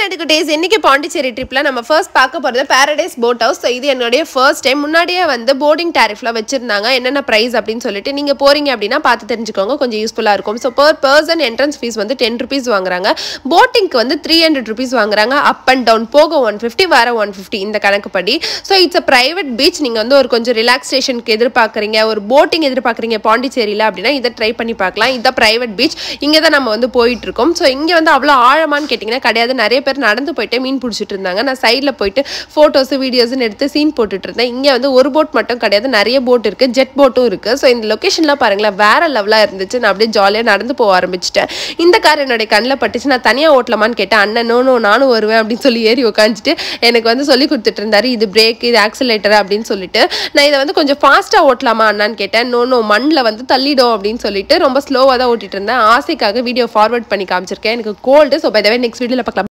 laddu days இன்னைக்கு பாண்டிச்சேரி ட்ரிப்ல நம்ம first பார்க்க போறது பாரடைஸ் போட் ஹவுஸ் ஸோ இது என்னுடைய ஃபர்ஸ்ட் டைம் முன்னாடியே வந்து போர்டிங் டேரிஃப்ல வச்சிருந்தாங்க என்னென்ன பிரைஸ் அப்படின்னு சொல்லிட்டு நீங்க போறீங்க அப்படின்னா பார்த்து தெரிஞ்சுக்கோங்க கொஞ்சம் யூஸ்ஃபுல்லா இருக்கும் so per person entrance fees வந்து டென் ருபீஸ் வாங்குறாங்க போட்டிங்க்கு வந்து த்ரீ ஹண்ட்ரட் ருபீஸ் வாங்குறாங்க அப் அண்ட் டவுன் போக ஒன் ஃபிஃப்டி வர ஒன் ஃபிஃப்டி இந்த கணக்குப்படி so it's a private beach நீங்க வந்து ஒரு கொஞ்சம் ரிலாக்ஸேஷனுக்கு எதிர்பார்க்குறீங்க ஒரு போட்டிங் எதிர்பார்க்குறீங்க பாண்டிச்சேரியில் அப்படின்னா இதை ட்ரை பண்ணி பார்க்கலாம் இதான் பிரைவேட் பீச் இங்கே தான் நம்ம வந்து போயிட்டு இருக்கோம் ஸோ இங்கே வந்து அவ்வளோ ஆழமான்னு கேட்டிங்கன்னா கிடையாது நிறைய பேர் நடந்து போயிட்டு மீன் பிடிச்சிட்டு இருந்தாங்க நான் சைடில் போயிட்டு ஃபோட்டோஸ் வீடியோஸ்னு எடுத்து சீன் போட்டுட்டு இருந்தேன் இங்கே வந்து ஒரு போட் மட்டும் கிடையாது நிறைய போட் இருக்கு ஜெட் போட்டும் இருக்கு ஸோ இந்த லொக்கேஷன்லாம் பாருங்களேன் வேற லெவலாக இருந்துச்சு நான் அப்படியே ஜாலியாக நடந்து போக ஆரம்பிச்சிட்டேன் இந்த கார் என்னுடைய கண்ணில் பட்டுச்சு நான் தனியாக ஓட்டலாமான்னு கேட்டேன் அண்ணன் நோ நோ நானும் வருவேன் அப்படின்னு சொல்லி ஏறி உட்காந்துட்டு எனக்கு வந்து சொல்லி கொடுத்துட்டு இருந்தாரு இது பிரேக் இது ஆக்சிலேட்டர் அப்படின்னு சொல்லிட்டு நான் இதை வந்து கொஞ்சம் ஃபாஸ்ட்டாக ஓட்டலாமா அண்ணான்னு கேட்டேன் நோ நோ மண்ணில் வந்து தள்ளிடும் அப்படின்னு சொல்லிட்டு ரொம்ப ஸ்லோவாக தான் ஓட்டிட்டு இருந்தேன் ஆசைக்காக வீடியோ ஃபார்வர்ட் பண்ணி காமிச்சிருக்கேன் எனக்கு கோல்டு ஸோ பை நெக்ஸ்ட் வீடியோவில் பார்க்கலாம்